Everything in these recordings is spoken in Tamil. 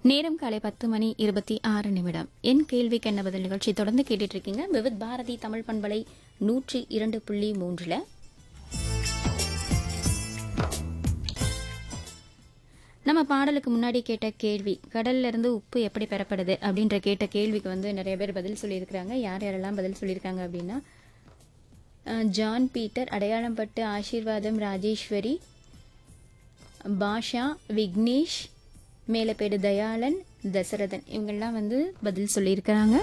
நேரம் காலை பத்து மணி இருபத்தி ஆறு நிமிடம் என் கேள்விக்கு என்ன பதில் நிகழ்ச்சி தொடர்ந்து கேட்டுட்டு இருக்கீங்க விவித் பாரதி தமிழ் பண்பலை நூற்றி இரண்டு புள்ளி மூன்றுல நம்ம பாடலுக்கு முன்னாடி கேட்ட கேள்வி கடல்ல இருந்து உப்பு எப்படி பெறப்படுது அப்படின்ற கேட்ட கேள்விக்கு வந்து நிறைய பேர் பதில் சொல்லியிருக்கிறாங்க யார் யாரெல்லாம் பதில் சொல்லியிருக்காங்க அப்படின்னா அஹ், ஜான் பீட்டர் அடையாளம்பட்டு ஆசீர்வாதம் ராஜேஸ்வரி பாஷா விக்னேஷ் மேலப்பேடு தயாளன் தசரதன் இவங்கெல்லாம் வந்து பதில் சொல்லியிருக்கிறாங்க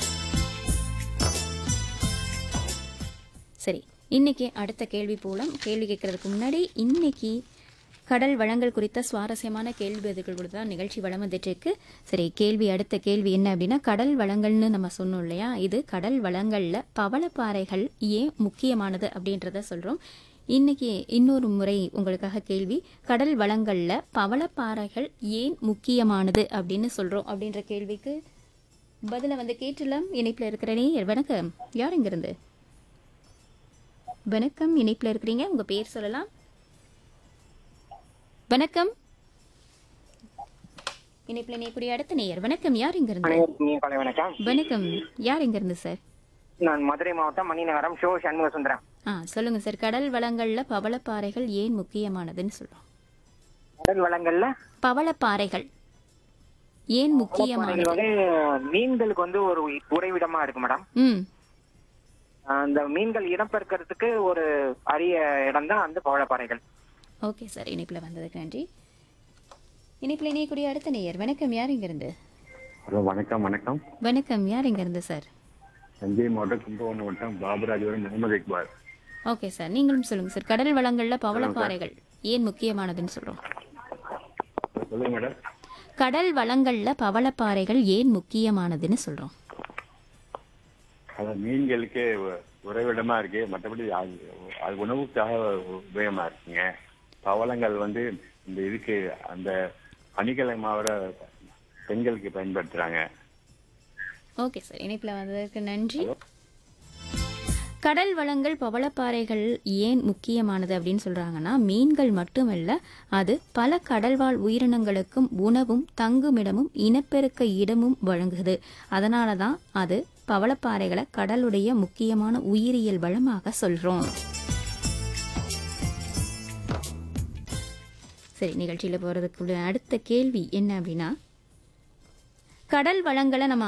சரி இன்னைக்கு அடுத்த கேள்வி போலாம் கேள்வி கேட்கறதுக்கு முன்னாடி இன்னைக்கு கடல் வளங்கள் குறித்த சுவாரஸ்யமான கேள்வி பதில்கள் கூட தான் நிகழ்ச்சி வளம் வந்துட்டு இருக்கு சரி கேள்வி அடுத்த கேள்வி என்ன அப்படின்னா கடல் வளங்கள்னு நம்ம சொன்னோம் இல்லையா இது கடல் வளங்கள்ல பவளப்பாறைகள் ஏன் முக்கியமானது அப்படின்றத சொல்றோம் இன்னைக்கு இன்னொரு முறை உங்களுக்காக கேள்வி கடல் வளங்கள்ல பவளப்பாறைகள் ஏன் முக்கியமானது அப்படின்னு சொல்றோம் அப்படின்ற கேள்விக்கு பதில வந்து கேட்டுலாம் இணைப்புல இருக்கிறனே வணக்கம் யார் இங்க இருந்து வணக்கம் இணைப்புல இருக்கிறீங்க உங்க பேர் சொல்லலாம் வணக்கம் இணைப்புல இணையக்கூடிய அடுத்த நேயர் வணக்கம் யார் இங்க இருந்து அனைவருக்கும் இனிய காலை வணக்கம் வணக்கம் யார் இங்க இருந்து சார் நான் மதுரை மாவட்டம் மணிநகரம் ஷோ சண்முக சுந்தரம் ஆ சொல்லுங்க சார் கடல் வளங்கள்ல பவளப்பாறைகள் ஏன் முக்கியமானதுன்னு சொல்றோம் கடல் வளங்கள்ல பவளப்பாறைகள் ஏன் முக்கியமானது பாறைகள் வந்து மீன்களுக்கு வந்து ஒரு உறைவிடமா இருக்கு மேடம் ம் அந்த மீன்கள் இடம்பெருக்கிறதுக்கு ஒரு அரிய இடம் தான் அந்த பவளப்பாறைகள் ஓகே சார் இணைப்பில் வந்ததுக்கு நன்றி இணைப்பில் இணையக்கூடிய அடுத்த நேயர் வணக்கம் யார் இங்க இருந்து ஹலோ வணக்கம் வணக்கம் வணக்கம் யார் இங்க இருந்து சார் தஞ்சை மாவட்டம் கும்பகோணம் மாவட்டம் பாபராஜபுரம் முகமது இக்பால் ஓகே சார் நீங்களும் சொல்லுங்க சார் கடல் வளங்கள்ல பவளப்பாறைகள் ஏன் முக்கியமானதுன்னு சொல்றோம் சொல்லுங்க மேடம் கடல் வளங்கள்ல பவளப்பாறைகள் ஏன் முக்கியமானதுன்னு சொல்றோம் அது மீன்களுக்கு உ- உறைவிடமா இருக்கு மற்றபடி அது அது உணவுக்காக உபயோகமா இருக்குங்க பவளங்கள் வந்து இந்த இதுக்கு அந்த அணிகலை மாவட்ட பெண்களுக்கு பயன்படுத்துறாங்க ஓகே சார் இணைப்பில் வந்ததற்கு நன்றி கடல் வளங்கள் பவளப்பாறைகள் ஏன் முக்கியமானது அப்படின்னு சொல்றாங்கன்னா மீன்கள் மட்டுமல்ல அது பல கடல்வாழ் உயிரினங்களுக்கும் உணவும் தங்குமிடமும் இனப்பெருக்க இடமும் வழங்குது அதனால தான் அது பவளப்பாறைகளை கடலுடைய முக்கியமான உயிரியல் வளமாக சொல்றோம் சரி நிகழ்ச்சியில் போகிறதுக்குள்ள அடுத்த கேள்வி என்ன அப்படின்னா கடல் வளங்களை நம்ம